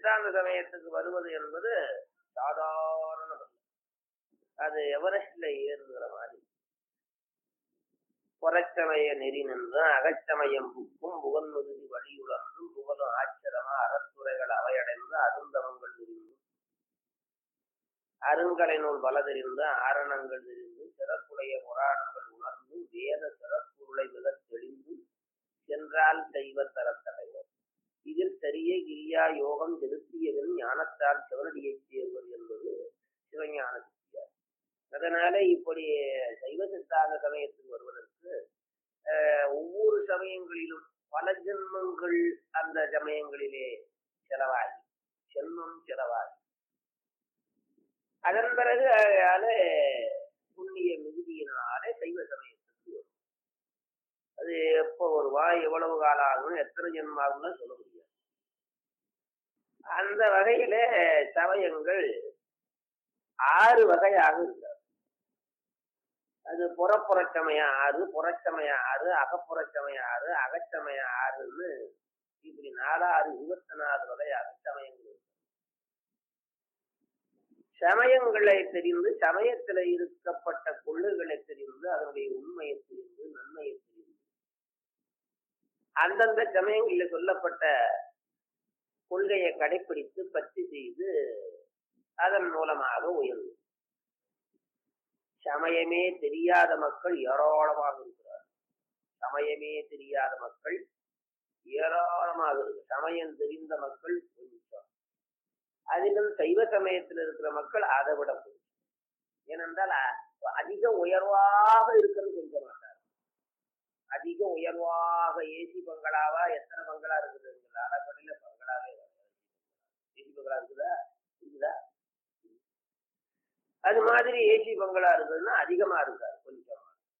சித்தாந்த சமயத்துக்கு வருவது என்பது சாதாரணம் அது எவரெஸ்ட்ல ஏறுகிற மாதிரி புறச்சமய நெறி நின்றும் அகச்சமயம் புக்கும் புகன்முதுதி வழியுணர்ந்தும் புகழும் ஆச்சரமா அறத்துறைகள் அவையடைந்து அருந்தவங்கள் விரிந்து அருங்கலை நூல் பல தெரிந்து ஆரணங்கள் தெரிந்து சிறப்புடைய புராணங்கள் உணர்ந்து வேத சிறப்புருளை மிகத் தெளிந்து சென்றால் தெய்வ தரத்தடைவர் இதில் சரிய கிரியா யோகம் செலுத்தியதன் ஞானத்தால் சிவனடியைச் சேர்வது என்பது சிவஞான சித்தியார் அதனால இப்படி சைவ சித்தாந்த சமயத்துக்கு வருவதற்கு அஹ், ஒவ்வொரு சமயங்களிலும் பல ஜென்மங்கள் அந்த சமயங்களிலே செலவாகி செல்வம் செலவாகி அதன் பிறகு அதனால புண்ணிய மிகுதியினாலே சைவ சமயத்துக்கு வரும் அது எப்போ வருவா எவ்வளவு காலம் ஆகும் எத்தனை ஜென்மம் ஆகும்னு சொல்ல முடியாது அந்த வகையில சமயங்கள் ஆறு வகையாக இருக்கிறது அது புறப்புறச்சமய ஆறு புறச்சமய ஆறு அகப்புறச்சமய ஆறு அகச்சமய ஆறுன்னு இப்படி நாலாறு இருபத்தி நாலு வகையாக சமயங்கள் இருக்கு சமயங்களை தெரிந்து சமயத்தில் இருக்கப்பட்ட கொள்ளுகளை தெரிந்து அதனுடைய உண்மையை தெரிந்து நன்மையை தெரிந்து அந்தந்த சமயங்களில் சொல்லப்பட்ட கொள்கையை கடைபிடித்து பற்றி செய்து அதன் மூலமாக உயர்வு சமயமே தெரியாத மக்கள் ஏராளமாக இருக்கிறார் சமயமே தெரியாத மக்கள் ஏராளமாக இருக்கு சமயம் தெரிந்த மக்கள் கொஞ்சம் அதிலும் சைவ சமயத்தில் இருக்கிற மக்கள் அதை விட கொஞ்சம் ஏனென்றால் அ- அதிக உயர்வாக இருக்கிறது கொஞ்சம் மாட்டார் அதிக உயர்வாக ஏசி பங்களாவா எத்தனை பங்களா இருக்குது அறக்கடையில பங்களாவே ஏசி பங்களா இருக்குதா இருக்குதா அது மாதிரி ஏசி பங்களா இருக்குதுன்னா அதிகமா இருக்காது கொஞ்சமா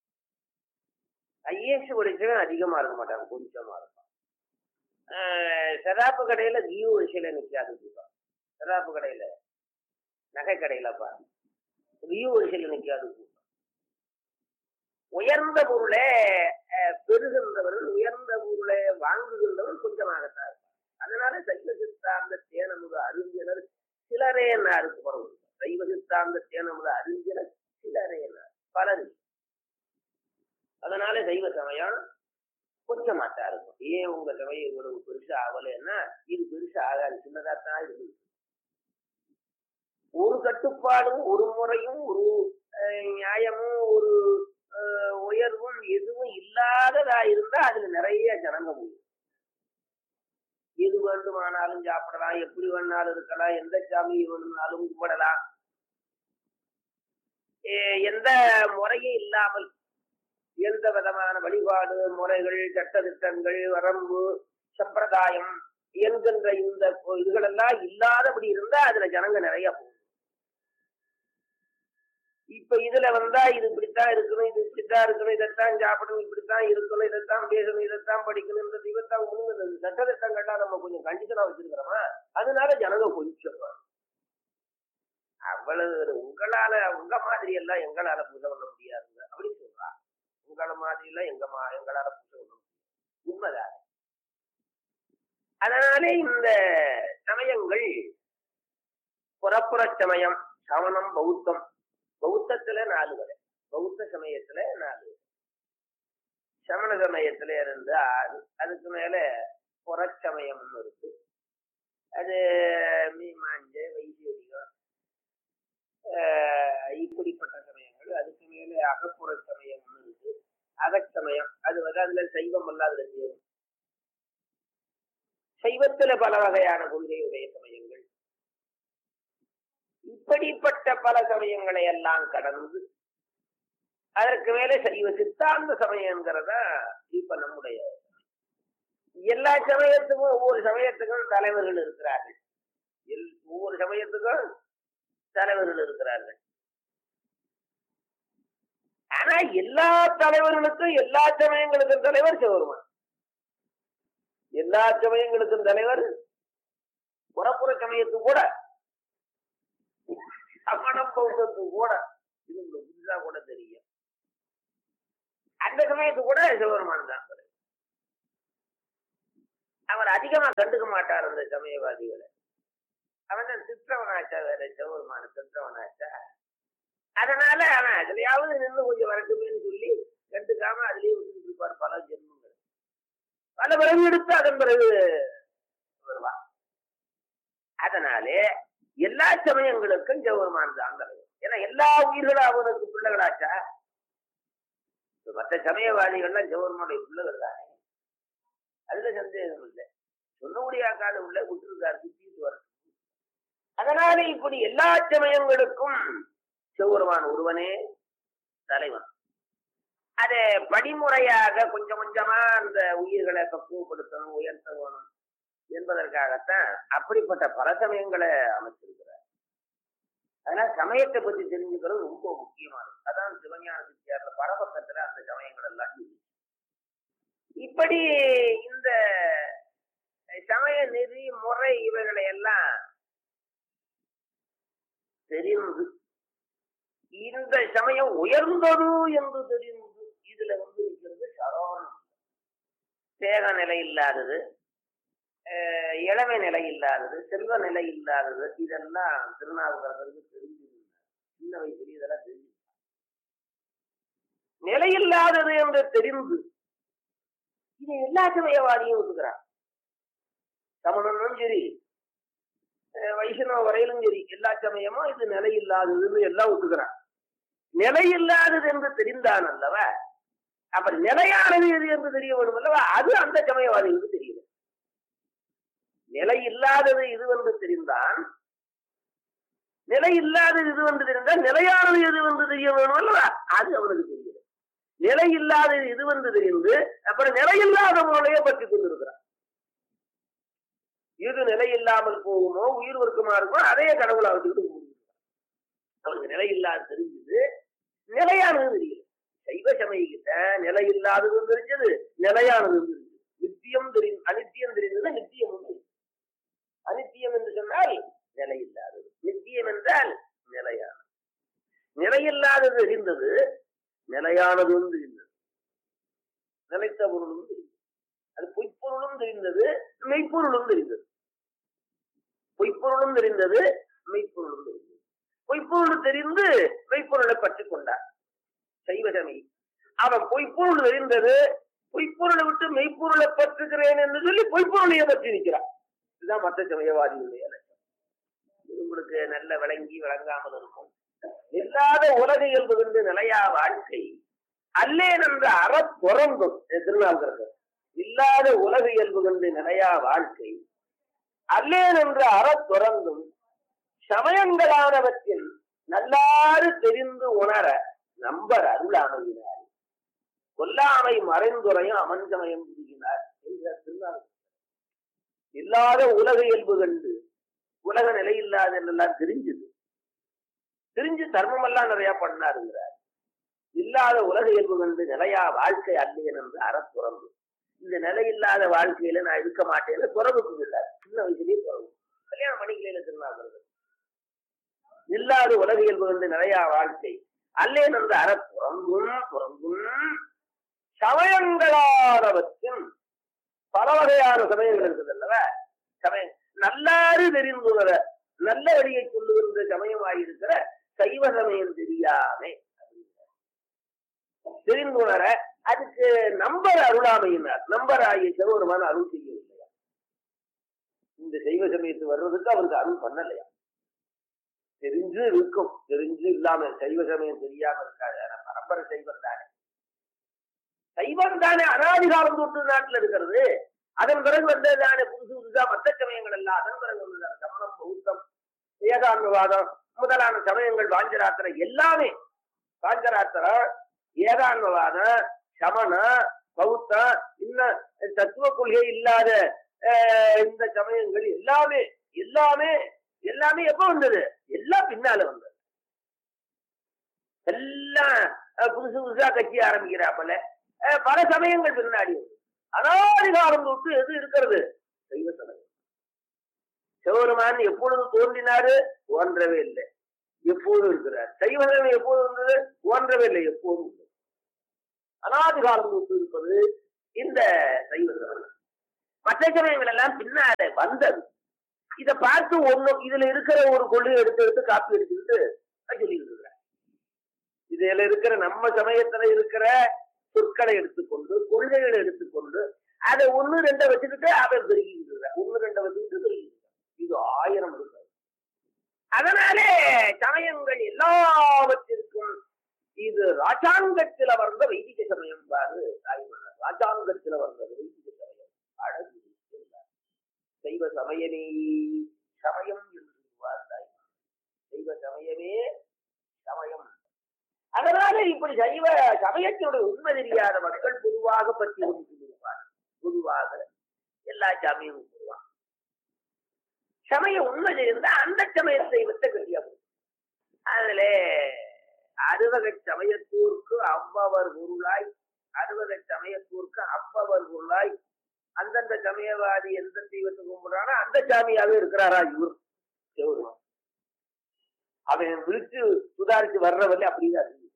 ஐஏஎஸ் படிச்சவன் அதிகமா இருக்க மாட்டான் கொஞ்சமா இருப்பான் ஆஹ் செராப்பு கடையில ஜியோ வரிசையில நிக்காது கூட்டம் செராப்பு கடையில நகை கடையிலப்பா வியூ வரிசையில நிக்காது கூட்டம் உயர்ந்த பொருளை அஹ், பெறுகின்றவர்கள் உயர்ந்த பொருளை வாங்குகின்றவர் கொஞ்சமாகத்தான் இருப்பார் அதனால சைவ சித்தாந்த தேனமுக அறிஞர் சிலரே நாருக்கு பிறகு சைவ சித்தாந்த தேனமுக அறிஞர் சிலரே நார் பலர் இல்லை. அதனால சைவ சமயம் கொஞ்சமாட்டா இருக்கும் ஏன் உங்க சமயம் இவ்வளவு பெருசா ஆகலைன்னா இது பெருசா ஆகாது சின்னதாத்தான் இருக்குது ஒரு கட்டுப்பாடும் ஒரு முறையும் ஒரு அஹ், நியாயமும் ஒரு அஹ், உயர்வும் எதுவும் இல்லாததா இருந்தா அதுல நிறைய ஜனங்க முடியும் எது வேண்டுமானாலும் சாப்பிடலாம் எப்படி வேணாலும் இருக்கலாம் எந்த சாமி வேணும்னாலும் கும்பிடலாம் எ- எந்த முறையும் இல்லாமல் எந்த விதமான வழிபாடு முறைகள் சட்டதிட்டங்கள் வரம்பு சம்பிரதாயம் என்கின்ற இந்த கொ- இதுகளெல்லாம் இல்லாதபடி இருந்தா அதுல ஜனங்க நிறைய போகும் இப்ப இதுல வந்தா இது இப்படித்தான் இருக்கணும் இது இப்படித்தான் இருக்கணும் இதைத்தான் சாப்பிடணும் இப்படித்தான் இருக்கணும் இதைத்தான் பேசணும் இதைத்தான் படிக்கணும் இந்த இதைத்தான் முழுங்குது இந்த சட்டதிட்டங்கள்லாம் நம்ம கொஞ்சம் கண்டிஷனா வச்சிருக்கிறோமா அதனால ஜனங்க கொஞ்சம் அவ்வளவு உங்களால உங்க மாதிரி எல்லாம் எங்களால பூஜை பண்ண முடியாதுங்க அப்படின்னு சொல்றா உங்களை மாதிரி எல்லாம் எங்க மா எங்களால பூஜை பண்ண முடியும் உண்மைதான் அதனாலே இந்த சமயங்கள் புறப்புற சமயம் சமணம் பௌத்தம் பௌத்தத்துல நாலு வரை பௌத்த சமயத்துல நாலு வரை. சமண சமயத்துல இருந்து ஆறு அதுக்கு மேல புறச்சமயம்னு இருக்கு அது மீமாஞ்ச வைசேரிகம் ஆஹ் இப்படிப்பட்ட சமயங்கள் அதுக்கு மேல அகப்புற சமயம்னு இருக்கு அகச்சமயம் அது வந்து அதுல சைவம் எல்லாம் அதுல சேரும் சைவத்துல பல வகையான கொள்கையுடைய சமயங்கள் இப்படிப்பட்ட பல சமயங்களை எல்லாம் கடந்து அதற்கு மேல சைவ சித்தாந்த சமயங்கிறத இப்ப நம்முடைய எல்லா சமயத்துக்கும் ஒவ்வொரு சமயத்துக்கும் தலைவர்கள் இருக்கிறார்கள் எல்- ஒவ்வொரு சமயத்துக்கும் தலைவர்கள் இருக்கிறார்கள் ஆனா எல்லா தலைவர்களுக்கும் எல்லா சமயங்களுக்கும் தலைவர் சிவருமான் எல்லா சமயங்களுக்கும் தலைவர் புறப்புற சமயத்துக்கு கூட சமணம் பௌத்தத்துக்கு கூட இது உங்களுக்கு புதுசா கூட தெரியும் அந்த சமயத்துக்கு கூட சிவபெருமான் தான் தலைவர். அவர் அதிகமா கண்டுக்க மாட்டார் அந்த சமயவாதிகளை அவன் தான் சித்திரவனாச்சா வேற சிவபெருமான சித்திரவனாச்சா அதனால அவன் அதுலயாவது நின்று கொஞ்சம் வரட்டுமேன்னு சொல்லி கண்டுக்காம அதுலயே விட்டுட்டு இருப்பார் பல ஜென்மங்கள் பல பிறகு எடுத்து அதன் பிறகு வருவான் அதனாலே எல்லா சமயங்களுக்கும் சிவபெருமான் தான் தலைவர் ஏன்னா எல்லா உயிர்களும் அவனுக்கு பிள்ளைகளாச்சா இப்ப மற்ற சமயவாதிகள்லாம் சிவபெருமானுடைய பிள்ளைகள் தானே அதுல சந்தேகம் இல்லை சொன்னபடியா கால உள்ள விட்டுருக்காரு சுத்திட்டு வர அதனால இப்படி எல்லா சமயங்களுக்கும் சிவபெருமான் ஒருவனே தலைவன் அதை படிமுறையாக கொஞ்சம் கொஞ்சமா அந்த உயிர்களை பக்குவப்படுத்தணும் உயர்த்தணும் என்பதற்காகத்தான் அப்படிப்பட்ட பல சமயங்களை அமைச்சிருக்கிறார் அதனால சமயத்தை பத்தி தெரிஞ்சுக்கிறது ரொம்ப முக்கியமானது அதான் சிவஞான சித்தியார்ல பரபக்கத்துல அந்த சமயங்கள் எல்லாம் இருக்கு. இப்படி இந்த சமய நெறி முறை இவைகளை எல்லாம் தெரிந்து இந்த சமயம் உயர்ந்தது என்று தெரிந்து இதுல வந்து இருக்கிறது சரவணம் தேக நிலை இல்லாதது அஹ் இளமை நிலை இல்லாதது செல்வ நிலை இல்லாதது இதெல்லாம் திருநாவுக்கரசருக்கு தெரிஞ்சிருந்தார் சின்ன வயசுல இதெல்லாம் தெரிஞ்சு நிலையில்லாதது என்று தெரிந்து இது எல்லா சமயவாதியும் ஒத்துக்கிறான் சமணனும் சரி அஹ் வைஷ்ணவ வரையிலும் சரி எல்லா சமயமும் இது நிலையில்லாததுன்னு எல்லாம் ஒத்துக்கிறான் நிலையில்லாதது என்று தெரிந்தான் அல்லவ அப்படி நிலையானது எது என்று தெரிய வேண்டும் அல்லவா அது அந்த சமயவாதிகளுக்கு தெரியல நிலை இல்லாதது இது என்று தெரிந்தான் நிலை இல்லாதது இது என்று தெரிந்தால் நிலையானது எது என்று தெரிய வேணும் அல்லவா அது அவனுக்கு தெரியல நிலை இல்லாதது இது என்று தெரிந்து அப்புறம் நிலையில்லாத பொருளையே பற்றி கொண்டிருக்கிறான் எது நிலை இல்லாமல் போகுமோ உயிர் வர்க்கமா இருக்குமோ அதையே கடவுளை வச்சுக்கிட்டு போகிறான் அவனுக்கு நிலை இல்லாத தெரிஞ்சது நிலையானது தெரியல சைவ சமயக்கிட்ட நிலை இல்லாததும் தெரிஞ்சது நிலையானதும் தெரிஞ்சது நித்தியம் தெரியும் அனித்தியம் தெரிந்தது நித்தியம் தெரியும் அனித்தியம் என்று சொன்னால் நிலை இல்லாதது நித்தியம் என்றால் நிலையானது நிலையில்லாதது தெரிந்தது நிலையானதும் தெரிந்தது நிலைத்த பொருளும் தெரிந்தது அது பொய்ப்பொருளும் தெரிந்தது மெய்ப்பொருளும் தெரிந்தது பொய்ப்பொருளும் தெரிந்தது மெய்ப்பொருளும் தெரிந்தது பொய்ப்பொருள் தெரிந்து மெய்ப்பொருளை பற்றி கொண்டார் சைவசமி அவன் பொய்ப்பொருள் தெரிந்தது பொய்ப்பொருளை விட்டு மெய்ப்பொருளை பற்றுகிறேன் என்று சொல்லி பொய்ப்பொருளையே பற்றி நிற்கிறான் இதுதான் மற்ற சமயவாதிகளுடைய லட்சம் இது உங்களுக்கு நல்ல விளங்கி விளங்காமல் இருக்கும் இல்லாத உலக இயல்பு கண்டு நிலையா வாழ்க்கை அல்லேன் என்ற அற துறந்தும் திருநாள்கிறது இல்லாத உலக இயல்பு கண்டு நிலையா வாழ்க்கை அல்லேன் என்ற அற துறந்தும் சமயங்களானவற்றில் நல்லாறு தெரிந்து உணர நம்பர் அருளாமையினார் கொல்லாமை மறைந்துரையும் அமஞ்சமயம் புரிகிறார் என்ற திருநாள் இல்லாத உலக இயல்பு கண்டு உலக நிலை இல்லாத என்றெல்லாம் தெரிஞ்சது தெரிஞ்சு தர்மம் எல்லாம் நிறைய பண்ணாருங்கிறார் இல்லாத உலக இயல்பு கண்டு நிலையா வாழ்க்கை அல்லேன் என்று அறத்துறந்து இந்த நிலை இல்லாத வாழ்க்கையில நான் இருக்க மாட்டேன்னு துறவுக்கு விட்டார் சின்ன வயசுலயே துறவு கல்யாணம் பண்ணிக்கலையில திருநாள் இல்லாத உலக இயல்பு கண்டு நிறையா வாழ்க்கை அல்லேன் என்று அற புறங்கும் புறங்கும் சமயங்களானவற்றின் பல வகையான சமயங்கள் இருக்குது அல்லவா சமயம் நல்லாறு தெரிந்துவர நல்ல வழியை சொல்லுகின்ற சமயமாயிருக்கிற சைவ சமயம் தெரியாமே தெரிந்துணர அதுக்கு நம்பர் அருளாமையினார் நம்பர் ஆகிய சிவபெருமான அருள் செய்யவில்லையா இந்த சைவ சமயத்து வர்றதுக்கு அவருக்கு அருள் பண்ணலையா தெரிஞ்சு இருக்கும் தெரிஞ்சு இல்லாம சைவ சமயம் தெரியாம இருக்காது ஆனா பரம்பரை சைவம் தானே சைவம் தானே அனாதிகாலம் தொட்டு நாட்டுல இருக்கிறது அதன் பிறகு வந்தது தானே புதுசு புதுசா மற்ற சமயங்கள் எல்லாம் அதன் பிறகு வந்தது சமணம் பௌத்தம் ஏகான்மவாதம் முதலான சமயங்கள் பாஞ்சராத்திரம் எல்லாமே பாஞ்சராத்திரம் ஏகான்மவாதம் சமண பௌத்தம் இன்னும் தத்துவ கொள்கை இல்லாத அஹ், இந்த சமயங்கள் எல்லாமே எல்லாமே எல்லாமே எப்ப வந்தது எல்லாம் பின்னால வந்தது எல்லாம் அஹ், புதுசு புதுசா கட்சி ஆரம்பிக்கிறாப்பல அஹ், பல சமயங்கள் பின்னாடி வந்தது அனாதிகாலம் தொட்டு எது இருக்கிறது தெய்வ சமயம் சிவபெருமான் எப்பொழுது தோன்றினாரு தோன்றவே இல்லை எப்போதும் இருக்கிறார் சைவதம் எப்போது வந்தது தோன்றவே இல்லை எப்போதும் உள்ளது அனாதிகாலம் தொட்டு இருப்பது இந்த சைவ சமயம் மற்ற சமயங்கள் எல்லாம் பின்னால வந்தது இத பார்த்து ஒண்ணு இதுல இருக்கிற ஒரு கொள்கையை எடுத்து எடுத்து காப்பி அடிச்சுக்கிட்டு சொல்லிட்டு இருக்கிறேன் இதுல இருக்கிற நம்ம சமயத்துல இருக்கிற சொற்களை எடுத்துக்கொண்டு கொள்கைகளை எடுத்துக்கொண்டு அதை ஒண்ணு ரெண்டை வச்சுக்கிட்டு அவன் பெருகிக்கிட்டு இருக்கிறான் ஒண்ணு ரெண்டை வச்சுக்கிட்டு பெருகிட்டு இருக்கான். இது ஆயிரம் இருக்கு அதனாலே சமயங்கள் எல்லாவற்றிற்கும் இது ராஜாங்கத்தில வந்த வைதிக சமயம் பாரு தாய்மன்னர் ராஜாங்கத்தில வந்தது வைதிக சமயம் அழகு என்றார். தெய்வ சமயமே சமயம் என்று சொல்வார் தாய்மன்னர் தெய்வ சமயமே சமயம் அதனால இப்படி சைவ சமயத்தினுடைய உண்மை தெரியாத மக்கள் பொதுவாக பற்றி ஒன்று சொல்லுவார் பொதுவாக எல்லா சாமியும் சொல்லுவாங்க சமய உண்மை தெரிந்தா அந்த சமய தெய்வத்தை கட்டியா போகும் அதுல அறுவகை சமயத்தூருக்கு அவ்வவர் பொருளாய் அறுவகை சமயத்தூருக்கு அவ்வவர் பொருளாய் அந்தந்த சமயவாதி எந்த தெய்வத்தை கும்பிடுறானோ அந்த சாமியாவே இருக்கிறாரா இவர் சிவபெருமான். அவன் விழிச்சு சுதாரிச்சு வர்றவரை அப்படிதான் இருக்கு.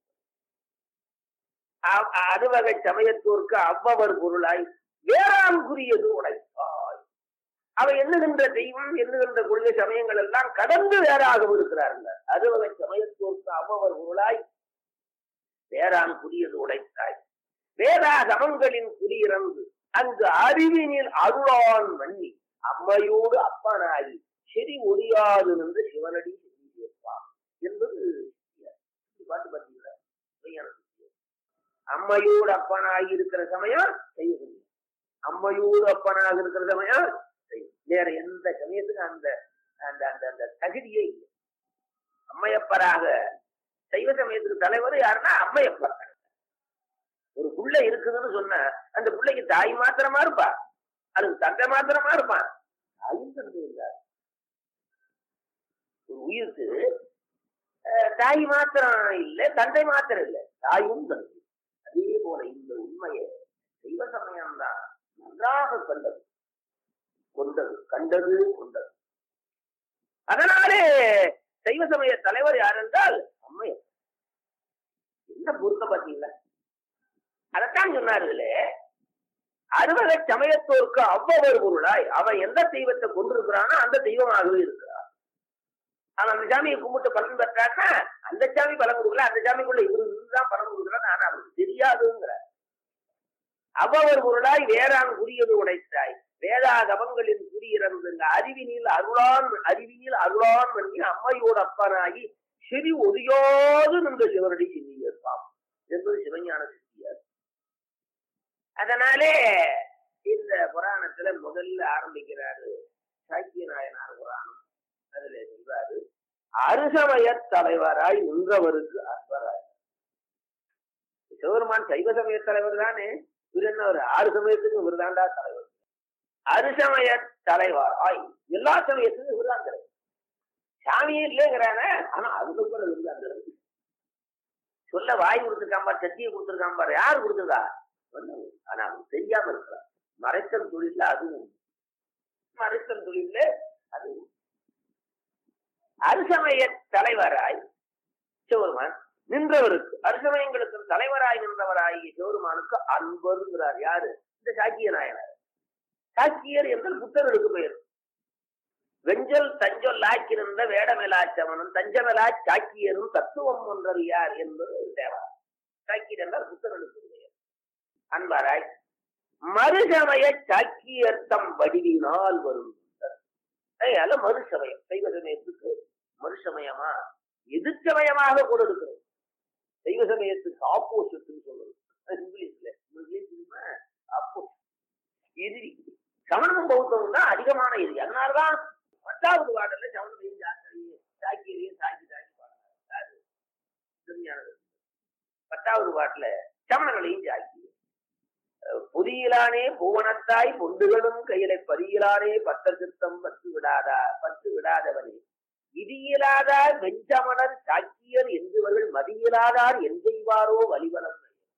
அ- அறுவகை சமயத்தோருக்கு அவ்வவர் பொருளாய் வேறாங்குரியது உடைத்தாய் அவ எண்ணுகின்ற தெய்வம் எண்ணுகின்ற கொள்கை சமயங்கள் எல்லாம் கடந்து வேறாகவும் இருக்கிறார்கள் அறுவகை சமயத்தோருக்கு அவ்வவர் பொருளாய் வேறான் புரியது உடைத்தாய் வேதா சமங்களின் குடியிறந்து அங்கு அறிவினில் அருளான் மன்னி அம்மையோடு அப்பனாகி செறி ஒழியாது நின்று சிவனடி செவி சேர்ப்பான் என்பது இந்த பாட்டு பார்த்தீங்களா மெய்யான சத்தியம். அம்மையோடு அப்பனாகி இருக்கிற சமயம் செய்ய அம்மையோடு அப்பனாக இருக்கிற சமயம் செய்யும் வேற எந்த சமயத்துக்கும் அந்த அந்த அந்த அந்த தகுதியே இல்லை அம்மையப்பராக சைவ சமயத்துக்கு தலைவர் யாருன்னா அம்மையப்பர் ஒரு புள்ள இருக்குதுன்னு சொன்ன அந்த பிள்ளைக்கு தாய் மாத்திரமா இருப்பா அதுக்கு தந்தை மாத்திரமா இருப்பான் தாயும் தந்தை இல்ல ஒரு உயிருக்கு அஹ், தாய் மாத்திரம் இல்லை தந்தை மாத்திரம் இல்லை தாயும் தந்தை அதே போல இந்த உண்மையை தெய்வ சமயம் தான் நன்றாக கண்டது கொண்டது கண்டது கொண்டது அதனாலே சைவ சமய தலைவர் யார் என்றால் அம்மையர் என்ன பொருத்தம் பார்த்தீங்களா அதைத்தான் சொன்னார் இதுல அறுவகை சமயத்தோருக்கு அவ்வொரு பொருளாய் அவன் எந்த தெய்வத்தை கொண்டிருக்கிறானோ அந்த தெய்வமாகவே இருக்கிறார் அவன் அந்த சாமியை கும்பிட்டு பலன் பெற்றான்னா அந்த சாமி பலன் கொடுக்கல அந்த சாமிக்குள்ள இவரு தான் பலன் கொடுக்குறான்னு ஆனா அவருக்கு தெரியாதுங்கிற அவ்வொரு பொருளாய் வேறான் குறியது உடைத்தாய் வேதாகமங்களின் குறியிறந்து அறிவினில் அருளான் அறிவினில் அருளான் பண்ணி அம்மையோடு அப்பனாகி செறி ஒழியாது நின்ற சிவனடி செவி ஏற்பாம் என்பது சிவஞான சித்தியார் அதனாலே இந்த புராணத்துல முதல்ல ஆரம்பிக்கிறாரு சாக்கிய நாயனார் புராணம் அதுல சொல்றாரு அருசமய தலைவராய் நின்றவருக்கு அன்பராய் சிவபெருமான் சைவ சமய தலைவர் தானே இவர் என்ன ஒரு ஆறு சமயத்துக்கும் இவர் தாண்டா தலைவர் அருசமய தலைவராய் எல்லா சமயத்துக்கும் இவர் தான் தலைவர் சாமியே இல்லைங்கிறானே ஆனா அதுக்குள்ள இவர் தான் தலைவர் சொல்ல வாய் கொடுத்துருக்கான் பாரு சத்தியை கொடுத்துருக்கான் பாரு யார் கொடுத்துருக்கா சொன்னவர். ஆனா அவன் தெரியாம இருக்கிறான் மறைத்தல் தொழில அதுவும் மறைத்தல் தொழில அதுவும் அருசமய தலைவராய் சிவருமான் நின்றவருக்கு அருசமயங்களுக்கு தலைவராய் நின்றவராகிய சிவருமானுக்கு அன்பருங்கிறார் யாரு இந்த சாக்கிய நாயனார் சாக்கியர் என்றால் புத்தர்களுக்கு பெயர் வெஞ்சல் தஞ்சொல் ஆக்கியிருந்த வேடமெலாச்சவனும் தஞ்சமெலா சாக்கியரும் தத்துவம் ஒன்றர் யார் என்பது தேவா சாக்கியர் என்றால் புத்தர்களுக்கு பெயர் அன்பராய் மறுசமய சாக்கியர்த்தம் வடிவினால் வரும் அதனால மறுசமயம் சைவ சமயத்துக்கு மறுசமயமா எதிர்ச்சமயமாக கூட இருக்கிறது சைவ சமயத்துக்கு ஆப்போசிட்னு சொல்றது அது இங்கிலீஷ்ல இங்கிலீஷ் தெரியுமா ஆப்போசிட் எதிரி சமணமும் பௌத்தமும் தான் அதிகமான எதிரி அதனாலதான் பத்தாவது பாடல்ல சமணமையும் சாக்கியரையும் சாக்கியரையும் சாக்கி சாக்கி பாடுறாரு திருஞானது பத்தாவது பாட்டுல சமணங்களையும் சாக்கி புதியிலானே பூவனத்தாய் பொண்டுகளும் கையில பரியிலானே பத்த சித்தம் பத்து விடாதா பத்து விடாதவனே விதியிலாதார் வெஞ்சமணர் சாக்கியர் என்பவர்கள் மதியிலாதார் எந்தெய்வாரோ வலிவலம்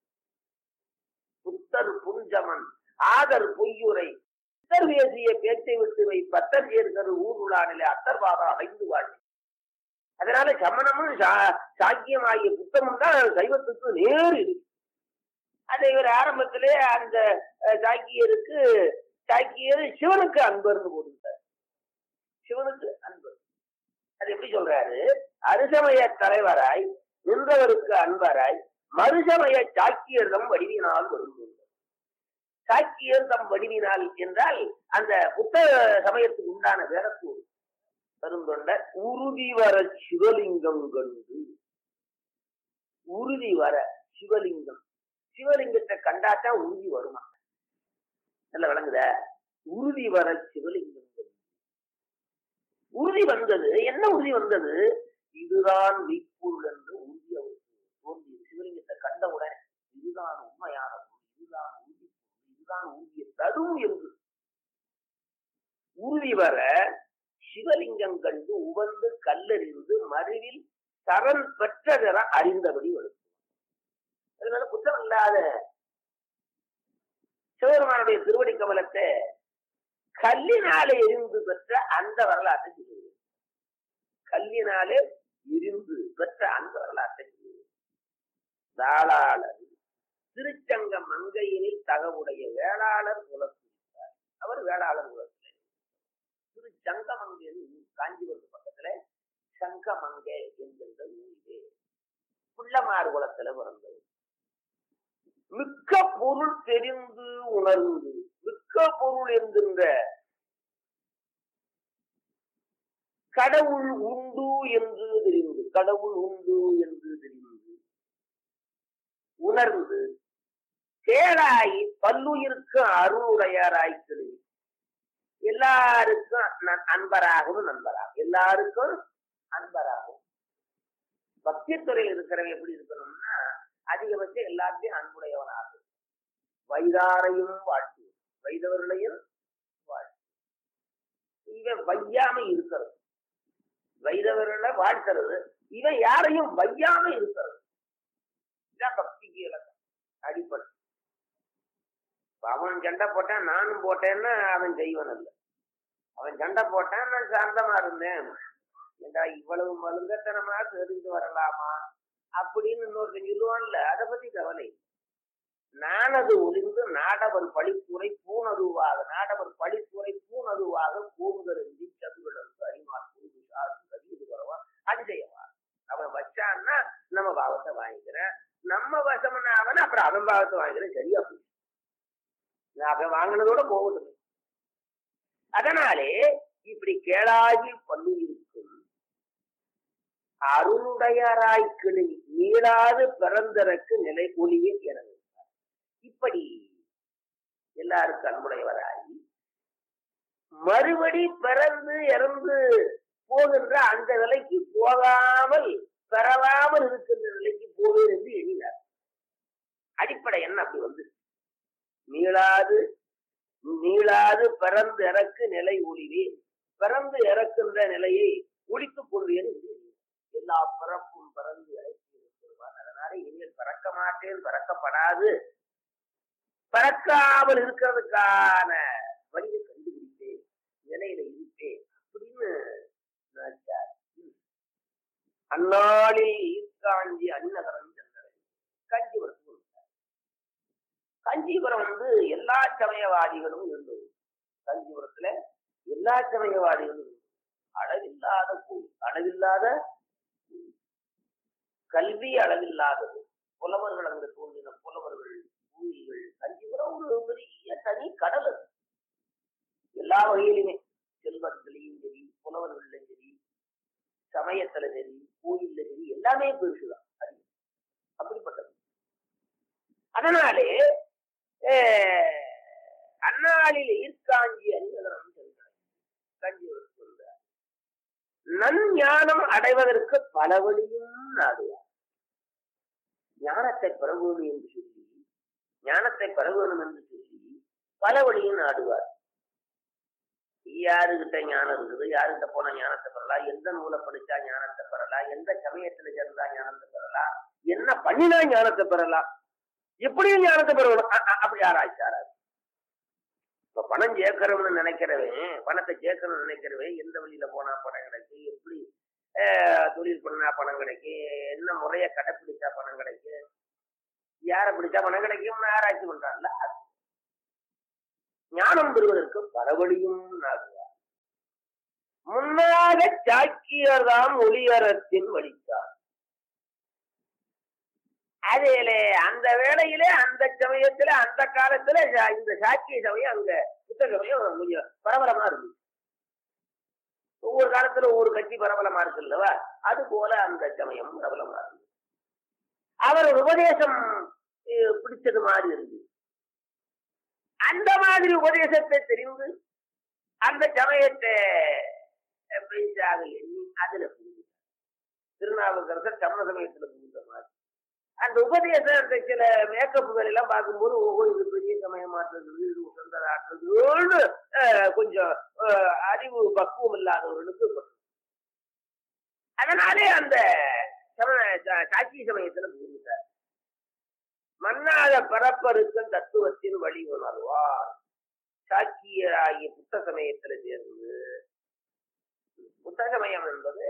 புத்தர் புஞ்சமன் ஆதர் பொய்யுரை புத்தர் பேசிய பேச்சை விட்டு வை பத்தர் சேர்கிற ஊருளானிலே அத்தர்வாதா அடைந்து வாழ் அதனால சமணமும் சா- சாக்கியமாகிய புத்தமும் தான் சைவத்துக்கு நேர் இது அதை இவர் ஆரம்பத்திலே அந்த அஹ், சாக்கியருக்கு சாக்கியர் சிவனுக்கு அன்பர்னு போட்டுட்டார் சிவனுக்கு அன்பு அது எப்படி சொல்றாரு அருசமய தலைவராய் நின்றவருக்கு அன்பராய் மறுசமய சாக்கியர்தம் வடிவினால் வருகின்றார் சாக்கியர் தம் வடிவினால் என்றால் அந்த புத்த சமயத்துக்கு உண்டான வேதத்தூர் பெருந்தொண்ட உறுதி வர சிவலிங்கம் கண்டு உறுதி வர சிவலிங்கம் சிவலிங்கத்தை கண்டாதான் உறுதி வருமா நல்ல விளங்குத உறுதி வர சிவலிங்கம் கண்டு உறுதி வந்தது என்ன உறுதி வந்தது இதுதான் மெய்ப்பொருள் என்று உறுதி அவருக்கு தோன்றியது சிவலிங்கத்தை கண்டவுடன் இதுதான் உண்மையான பொருள் இதுதான் உறுதி பொருள் இதுதான் உறுதியை தரும் என்று உறுதி வர சிவலிங்கம் கண்டு உவந்து கல்லறிந்து மறுவில் சரண் பெற்றதென அறிந்தபடி வரும் அதனால குற்றம் இல்லாத சிவபெருமானுடைய திருவடி கமலத்தை கல்லினாலே எரிந்து பெற்ற அந்த வரலாற்றை சொல்லுவது கல்லினாலே இருந்து பெற்ற அந்த வரலாற்றை சொல்லுவது தாளாளர் திருச்சங்க மங்கையினில் தகவுடைய வேளாளர் குலத்துள்ளார் அவர் வேளாளர் குலத்தில் திரு சங்கமங்கை காஞ்சிபுரத்து பக்கத்துல சங்கமங்கை என்கின்ற ஊரிலே புள்ளமார் குலத்துல பிறந்தவர் மிக்க பொருள் தெரிந்து உணர்ந்து மிக்க பொருள் என்கின்ற கடவுள் உண்டு என்று தெரிந்து கடவுள் உண்டு என்று தெரிந்து உணர்ந்து கேளாய் பல்லுயிருக்கு அருளுடையாராய் தெரிவி எல்லாருக்கும் ந- அன்பராகவும் நண்பராகும் எல்லாருக்கும் அன்பராகும் பக்தி துறையில் இருக்கிறவங்க எப்படி இருக்கணும்னா அதிகபட்சம் எல்லாத்தையும் அன்புடையவனாகும் வைதாரையும் வாழ்த்து வைதவர்களையும் வாழ்த்து இவன் வையாம இருக்கிறது வைதவர்களை வாழ்த்துறது இவன் யாரையும் வையாம இருக்கிறது இதான் பக்திக்கு இலக்கம் அடிப்படை இப்ப அவன் சண்டை போட்டான் நானும் போட்டேன்னா அவன் செய்வன் அல்ல அவன் சண்டை போட்டான் நான் சாந்தமா இருந்தேன் ஏண்டா இவ்வளவு மலுங்கத்தனமா தெரிந்து வரலாமா அப்படின்னு இன்னொருத்தன் சொல்லுவான்ல அதை பத்தி கவலை இல்லை. நானது ஒளிந்து நாடவர் பழிப்புரை பூனதுவாக நாடவர் பழிப்புரை பூனதுவாக கூறுதறிஞ்சி சதுவிடந்து அறிமார் கூறு சார்ந்து கவியது வரவா அஞ்சயவா அவன் வச்சான்னா நம்ம பாவத்தை வாங்கிக்கிறேன் நம்ம வசம்னா அவன் அப்புறம் அவன் பாவத்தை வாங்கிக்கிறேன் சரியா போச்சு நான் அவன் வாங்கினதோட போகட்டும் அதனாலே இப்படி கேளாகி பல்லு இருக்கும் அருளுடையராய் கிளி நீளாது பிறந்ததற்கு நிலை ஒளியே எனது இப்படி எல்லாருக்கும் அன்புடையவராகி மறுபடி பிறந்து இறந்து போகின்ற அந்த நிலைக்கு போகாமல் பெறவாமல் இருக்கின்ற நிலைக்கு போவேன் என்று எண்ணினார் அடிப்படை என்ன அப்படி வந்து நீளாது நீளாது பிறந்து இறக்கு நிலை ஒளிவேன் பிறந்து இறக்கின்ற நிலையை ஒழித்துக் கொள்வேன் என்று எண்ணினார். எல்லா பிறப்பும் பிறந்து இறக்கி இருக்கிறான் அதனால இனிமேல் பிறக்க மாட்டேன் பிறக்கப்படாது பிறக்காமல் இருக்கிறதுக்கான வழியை கண்டுபிடிப்பேன் நிலையில இருப்பேன் அப்படின்னு நினைச்சார் ம். அந்நாளில் ஈர்க்காஞ்சி அந்நகரம் சென்றனர் காஞ்சிபுரத்துக்கு வந்தார். காஞ்சிபுரம் வந்து எல்லா சமயவாதிகளும் இருந்தது காஞ்சிபுரத்துல எல்லா சமயவாதிகளும் இருந்தது. அளவில்லாத கோயில் அளவில்லாத கோயில். கல்வி அளவில்லாதது புலவர்கள் அங்கு தோன்றின புலவர்கள் பூமிகள் காஞ்சிபுரம் ஒரு பெரிய தனி கடல் அது எல்லா வகையிலுமே செல்வத்திலையும் சரி புலவர்கள்லையும் சரி சமயத்துல சரி கோயில்ல சரி எல்லாமே பெருசுதான் அது அப்படிப்பட்டது அதனாலே அஹ், அந்நாளில் ஈர்க்காஞ்சி அறிவதனம் சென்றனர் காஞ்சிபுரத்துக்கு வந்தார் நஞ்ஞானம் அடைவதற்கு பல வழியும் நாடுவார் ஞானத்தை பெற வேண்டும் என்று சொல்லி ஞானத்தை பெற வேண்டும் என்று சொல்லி பல வழியும் நாடுவார் யாருகிட்ட ஞானம் இருக்குது யாருகிட்ட போனா ஞானத்தை பெறலாம் எந்த நூலை படிச்சா ஞானத்தை பெறலாம் எந்த சமயத்துல சேர்ந்தா ஞானத்தை பெறலாம் என்ன பண்ணினா ஞானத்தை பெறலாம் எப்படியும் ஞானத்தை பெறணும் அ- அ- அப்படி ஆராய்ச்சி ஆராய்ச்சி இப்ப பணம் சேர்க்கணும்னு நினைக்கிறவன் பணத்தை சேர்க்கணும்னு நினைக்கிறவன் எந்த வழியில போனா பணம் கிடைக்கும் எப்படி அஹ், தொழில் பண்ணா பணம் கிடைக்கும் என்ன முறைய கடைப்பிடிச்சா பணம் கிடைக்கும் யாரை பிடிச்சா பணம் கிடைக்கும்னு ஆராய்ச்சி பண்றான்ல அது. ஞானம் பெறுவதற்கு பல வழியும் நாடுவார் வேலை சாக்கியதாம் ஒளியரத்தின் வழித்தார் அதிலே அந்த வேளையிலே அந்த சமயத்துல அந்த காலத்துல சா- இந்த சாக்கிய சமயம் அங்க புத்த சமயம் கொஞ்சம் பரபரமா இருந்துச்சு ஒவ்வொரு காலத்துல ஒவ்வொரு கட்சி பரபலமா இருக்கு இல்லவா அது போல அந்த சமயம் பிரபலமா இருந்துச்சு அவர் உபதேசம் அஹ், பிடிச்சது மாதிரி இருந்துச்சு அந்த மாதிரி உபதேசத்தை தெரிந்து அந்த சமயத்தை அஹ், பெரிதாக எண்ணி அதுல புகுந்து திருநாவுக்கரசர் சமண சமயத்துல புகுந்த மாதிரி அந்த உபதேசம் அந்த சில மேக்கப்புகள் எல்லாம் பார்க்கும்போது ஓஹோ இது பெரிய சமயம் மாற்றுறது இது உசந்ததாற்றுறதுன்னு கொஞ்சம் அஹ், அறிவு பக்குவம் இல்லாதவர்களுக்கு படும். அதனாலே அந்த சமண சா- சாட்சி சமயத்துல புகுந்துட்டார் மன்னாத பரப்பருக்கும் தத்துவத்தின் வழி உணர்வார் சாக்கியராகிய புத்த சமயத்துல சேர்ந்து புத்த சமயம் என்பது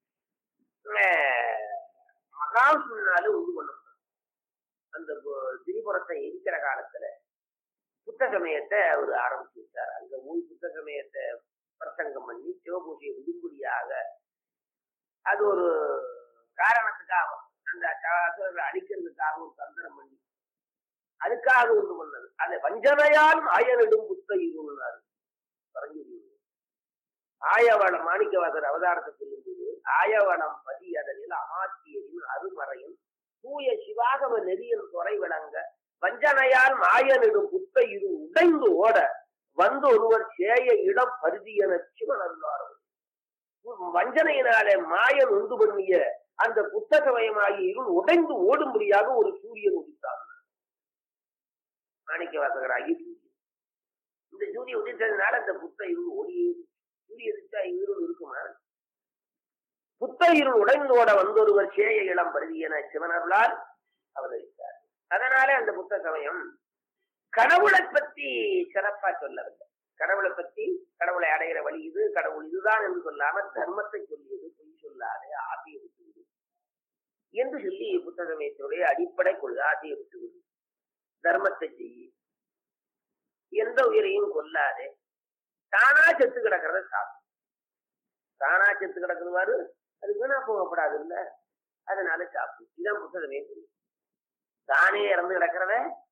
அஹ், மகாவிஷ்ணுனால உண்டு பண்ணப்படும் அந்த பு- திரிபுரத்தை எரிக்கிற காலத்துல புத்த சமயத்தை அவர் ஆரம்பிச்சு வச்சார் அங்க போய் புத்த சமயத்தை பிரசங்கம் பண்ணி சிவபூஜையை விடும்படியாக அது ஒரு காரணத்துக்காக அந்த அசுரர்களை அழிக்கிறதுக்காக ஒரு தந்திரம் பண்ணி அதுக்காக உண்டு பண்ணது அந்த வஞ்சனையால் ஆயனிடும் புத்த இருனார் பரஞ்சு ஆயவளம் மாணிக்கவாசர் அவதாரத்தை சொல்லும்போது ஆயவளம் பதி அதனில் அமாத்தியரின் அருமறையும் தூய சிவாகம நெறியின் துறை விளங்க வஞ்சனையால் மாயனிடும் புத்த இரு உடைந்து ஓட வந்து ஒருவர் சேய இடம் பருதியன சிவனல்லாரும் வஞ்சனையினாலே மாயன் உண்டு பண்ணிய அந்த புத்தகமயமாகிய இருள் உடைந்து ஓடும்படியாக ஒரு சூரியன் உதித்தான் மாணிக்க வாசகராகி சூரியன் இந்த சூரியன் உதித்ததுனால அந்த புத்த இருள் ஓடியே சூரிய உதித்தா இருள் இருக்குமா புத்த இருள் உடைந்தோட வந்தொருவர் சேய இளம் பருதியன சிவனர்களால் அவதரித்தார் அதனாலே அந்த புத்த சமயம் கடவுளை பத்தி சிறப்பா சொல்லவில்லை கடவுளை பத்தி கடவுளை அடைகிற வழி இது கடவுள் இதுதான் என்று சொல்லாம தர்மத்தை சொல்லியது பொய் சொல்லாதே ஆசையை விட்டுவிடு என்று சொல்லி புத்த சமயத்தினுடைய அடிப்படை கொள்கை ஆசையை விட்டுவிடு தர்மத்தை செய்ய எந்த உயிரையும் கொல்லாதே தானா செத்து கிடக்கிறத சாப்பிடு தானா செத்து கிடக்குது பாரு அது வீணா போகப்படாது இல்ல அதனால சாப்பிடு இதான் புத்தகமே சொல்லுது தானே இறந்து கிடக்கிறத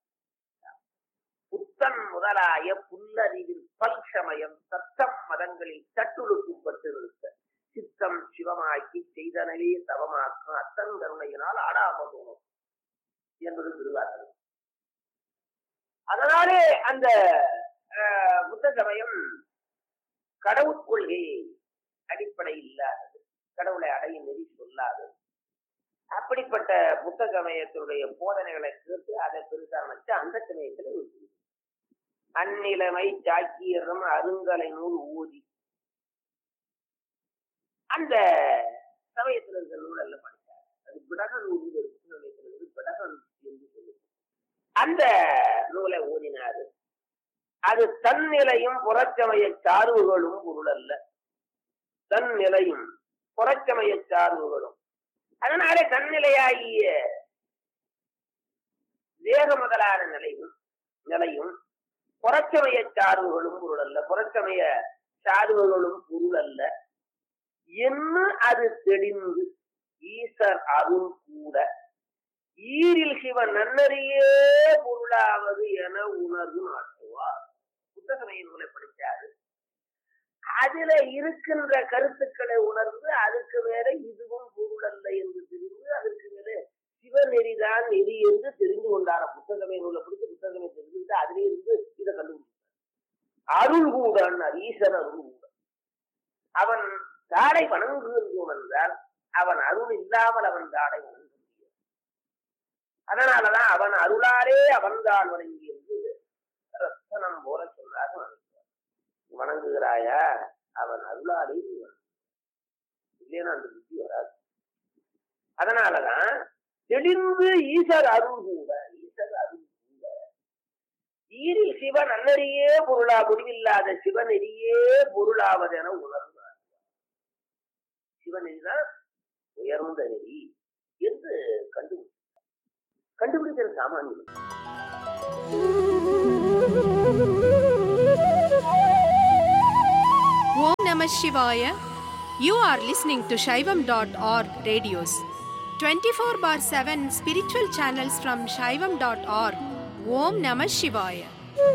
புத்தன் முதலாய புல்லறிவில் பல்சமயம் சத்தம் மதங்களில் தட்டுழுக்குப்பட்டு இருக்க சித்தம் சிவமாக்கி செய்தனவே தவமாக்கும் அத்தன் கருணையினால் ஆடாம போகும் என்பது திருவாசகம் அதனாலே அந்த அஹ், புத்த சமயம் கடவுள் கொள்கை அடிப்படை இல்லாதது கடவுளை அடையும் நெறி சொல்லாதது அப்படிப்பட்ட புத்த சமயத்தினுடைய போதனைகளை கேட்டு அதை பெருசாக வச்சு அந்த சமயத்துல இருக்குது அந்நிலைமை சாக்கியரம் அருங்கலை நூல் ஊதி அந்த சமயத்துல இருக்கிற நூல் எல்லாம் படிச்சார் அது பிடக நூல் ஒரு புத்த சமயத்துல இருந்து பிடகன் என்று சொல்லுது அந்த நூலை ஊதினாரு அது தன்னிலையும் புறச்சமய சார்புகளும் பொருள் அல்ல தன்னிலையும் புறச்சமய சார்புகளும் அதனாலே தன்னிலையாகிய தேக முதலான நிலையும் நிலையும் புறச்சமய சார்புகளும் பொருள் அல்ல புறச்சமய சார்புகளும் பொருள் அல்ல என்ன அது தெளிந்து ஈசர் அருள் கூட ஈரில் சிவன் நன்னறியே பொருளாவது என உணர்வு நாட்டுவார் புத்தகமைய நூலை படிச்சாரு அதுல இருக்கின்ற கருத்துக்களை உணர்ந்து அதுக்கு மேல இதுவும் பொருள் அல்ல என்று தெரிந்து அதற்கு மேல சிவநெறிதான் நெறி என்று தெரிந்து கொண்டார புத்தகமே நூலை பிடிச்சு புத்தகமே தெரிஞ்சுக்கிட்டு அதிலே இருந்து இதை கண்டுபிடிச்சார் அருள் கூடன் ஈசன் அருள் கூட அவன் தாடை வணங்குகின்றோம் என்றால் அவன் அருள் இல்லாமல் அவன் தாடை வணங்க முடியாது அதனாலதான் அவன் அருளாலே அவன்தான் வணங்கி என்று ரத்தனம் போல சொன்னார் வணங்குகிறார். வணங்குகிறாயா அவன் அருளாலே நீ வணங்கு. இல்லைன்னா அந்த புத்தி வராது அதனாலதான் தெளிந்து ஈசர் அருள் கூட ஈசர் அருள் கூட ஈரில் சிவன் அன்னறியே பொருளா முடிவில்லாத சிவநெறியே பொருளாவதென உணர்ந்தார் சிவநெறிதான் உயர்ந்த நெறி என்று கண்டுபிடித்தார் கண்டுபிடிக்கிறது சாமானியம் Om Namah Shivaya. You are listening to Shaivam.org radios. 24 bar 7 spiritual channels from Shaivam.org. Om Namah Shivaya.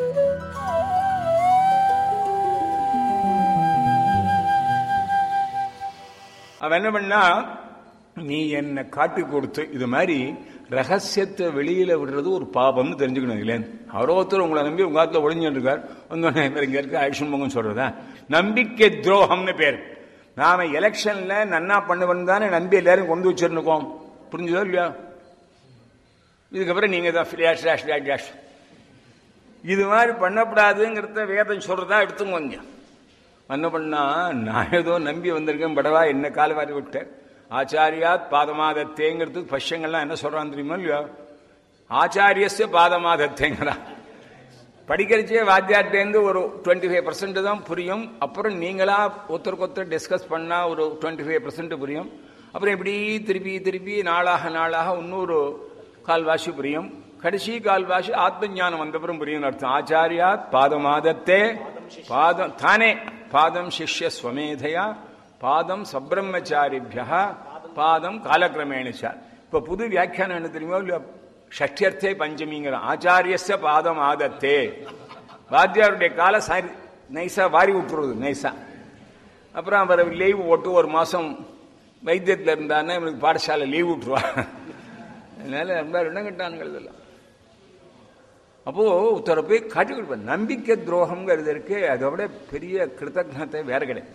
அவன் என்ன பண்ணா நீ என்ன காட்டி கொடுத்து இது மாதிரி ரகசியத்தை வெளியில விடுறது ஒரு பாபம்னு தெரிஞ்சுக்கணும் இல்லையா அவரோ ஒருத்தர் உங்களை நம்பி உங்க காலத்துல ஒளிஞ்சுட்டு இருக்கார் வந்தோடனே இவர் இங்க இருக்க ஆயுஷன் பொங்கன்னு சொல்றதா நம்பிக்கை துரோகம்னு பேர் நாம எலெக்ஷன்ல நன்னா பண்ணுவன் தானே நம்பி எல்லாரும் கொண்டு வச்சிருக்கோம் புரிஞ்சுதோ இல்லையா இதுக்கப்புறம் நீங்க தான் ஃபிளாஷ் டேஷ் டேஷ் டேஷ் இது மாதிரி பண்ணக்கூடாதுங்கிறத வேதம் சொல்றதா எடுத்துக்கோங்க என்ன பண்ணா நான் ஏதோ நம்பி வந்திருக்கேன் படவா என்ன கால வாரி விட்டேன் ஆச்சாரியாத் பாதமாதத்தேங்கிறதுக்கு பஷ்யங்கள்லாம் என்ன சொல்றான் தெரியுமா இல்லையா ஆச்சாரியஸ்ய பாதமாதத்தேங்கிறான் படிக்கிறச்சே வாத்தியார்ட்டேருந்து ஒரு டுவெண்ட்டி ஃபைவ் பர்சன்ட் தான் புரியும் அப்புறம் நீங்களா ஒருத்தருக்கு ஒருத்தர் டிஸ்கஸ் பண்ணா ஒரு டுவெண்ட்டி ஃபைவ் பர்சன்ட் புரியும் அப்புறம் இப்படி திருப்பி திருப்பி நாளாக நாளாக இன்னொரு கால்வாசி புரியும் கடைசி கால்வாசி ஆத்ம ஞானம் வந்தப்புறம் புரியும் அர்த்தம் ஆச்சாரியாத் பாதமாதத்தே பாதம் தானே பாதம் சிஷ்ய ஸ்வமேதையா பாதம் சப்ரம்மச்சாரிபியா பாதம் காலக்கிரமேணிச்ச இப்ப புது வியாக்கியானம் என்ன தெரியுமோ இல்லையா ஷஷ்டியர்த்தே பஞ்சமிங்கிற ஆச்சாரியஸ்ய பாதம் ஆதத்தே வாத்தியாருடைய கால சாரி நைஸா வாரி விட்டுருது நைஸா அப்புறம் அவர் லீவ் போட்டு ஒரு மாசம் வைத்தியத்தில் இருந்தாருன்னா இவனுக்கு பாடசாலை லீவ் விட்டுருவா அதனால ரொம்ப ரெண்டங்கட்டான்கள் இதெல்லாம் அப்போ ஒருத்தரை போய் காட்டி கொடுப்பேன் நம்பிக்கை துரோகம்ங்கிறது இருக்கு அதை விட பெரிய கிருத்தஜத்தை வேற கிடையாது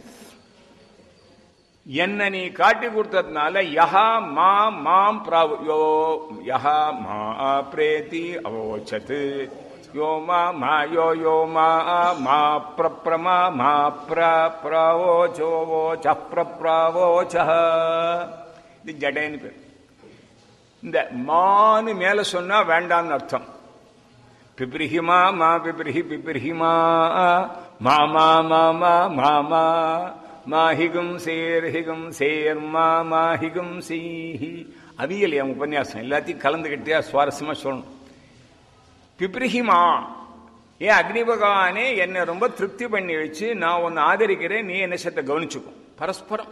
என்ன நீ காட்டி கொடுத்ததுனால யஹா மா மாம் பிராவு யோ யஹா மா பிரேதி அவோச்சத்து யோ மா மா யோ யோ மா மா பிரப்ரமா மா பிர பிரவோச்சோ வோச்ச பிரப்ரவோச்ச இது ஜடேன்னு பேர் இந்த மான்னு மேல சொன்னா வேண்டாம்னு அர்த்தம் பிப்ரிஹிமா மா பிப்ரிஹி பிப்ரிஹிமா மா மா மா மா மா மா மாஹிகும் சேர் ஹிகும் சேர் மா மாஹிகும் சீஹி அவியல் என் உபன்யாசம் எல்லாத்தையும் கலந்துக்கிட்டே சுவாரஸ்யமா சொல்லணும் பிப்ரிஹிமா ஏன் அக்னி பகவானே என்னை ரொம்ப திருப்தி பண்ணி வச்சு நான் உன்னை ஆதரிக்கிறேன் நீ என்ன சத்தை கவனிச்சுக்கோ பரஸ்பரம்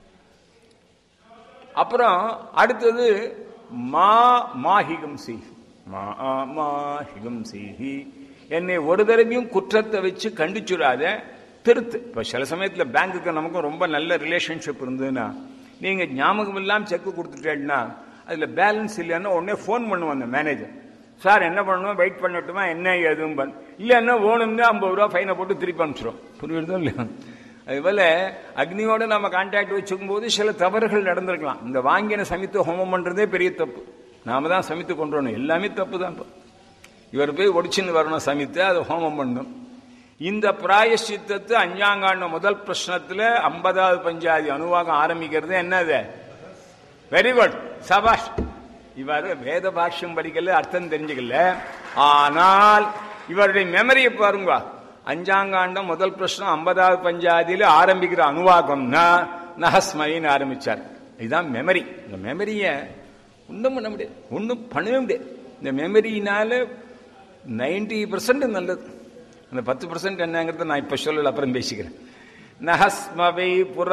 அப்புறம் அடுத்தது மா மாஹிகம் சீஹி மா மாஹிகம் சீஹி என்னை ஒரு தடவையும் குற்றத்தை வச்சு கண்டிச்சுடாத திருத்து இப்போ சில சமயத்தில் பேங்குக்கு நமக்கும் ரொம்ப நல்ல ரிலேஷன்ஷிப் இருந்ததுன்னா நீங்கள் ஞாபகம் இல்லாமல் செக்கு கொடுத்துட்டேன்னா அதில் பேலன்ஸ் இல்லைன்னா உடனே ஃபோன் பண்ணுவோம் அந்த மேனேஜர் சார் என்ன பண்ணணும் வெயிட் பண்ணட்டுமா என்ன ஏதும் பண்ண இல்லைன்னா ஓணும்னா ஐம்பது ரூபா ஃபைனை போட்டு திருப்பி அனுப்பிச்சிடும் புரியுறதோ இல்லையா அதுபோல அக்னியோட நம்ம கான்டாக்ட் வச்சுக்கும் போது சில தவறுகள் நடந்திருக்கலாம் இந்த வாங்கின சமித்து ஹோமம் பண்றதே பெரிய தப்பு நாம தான் சமித்து கொண்டு வரணும் எல்லாமே தப்பு தான் இப்போ இவர் போய் ஒடிச்சுன்னு வரணும் சமித்து அதை ஹோமம் பண்ணணும் இந்த பிராயசித்தத்து அஞ்சாங்காண்ட முதல் பிரശ്னத்துல ஐம்பதாவது பஞ்சாதி அணுவாகம் ஆரம்பிக்கிறது என்னது வெரி குட் சபாஷ் இவர் வேத பாஷ்யம் படிக்கல அர்த்தம் தெரிஞ்சுக்கல ஆனால் இவருடைய மெமரியை பாருங்க அஞ்சாங்காண்டம் முதல் பிரச்சனை ஐம்பதாவது பஞ்சாதியில ஆரம்பிக்கிற அணுவாகம்னா நகஸ்மரின்னு ஆரம்பிச்சார் இதுதான் மெமரி இந்த மெமரிய ஒன்றும் பண்ண முடியாது ஒன்றும் பண்ணவே முடியாது இந்த மெமரினால நைன்டி பர்சன்ட் நல்லது அந்த பத்து பர்சன்ட் என்னங்கிறத நான் இப்ப சொல்லல அப்புறம் பேசிக்கிறேன் நஹஸ்மவை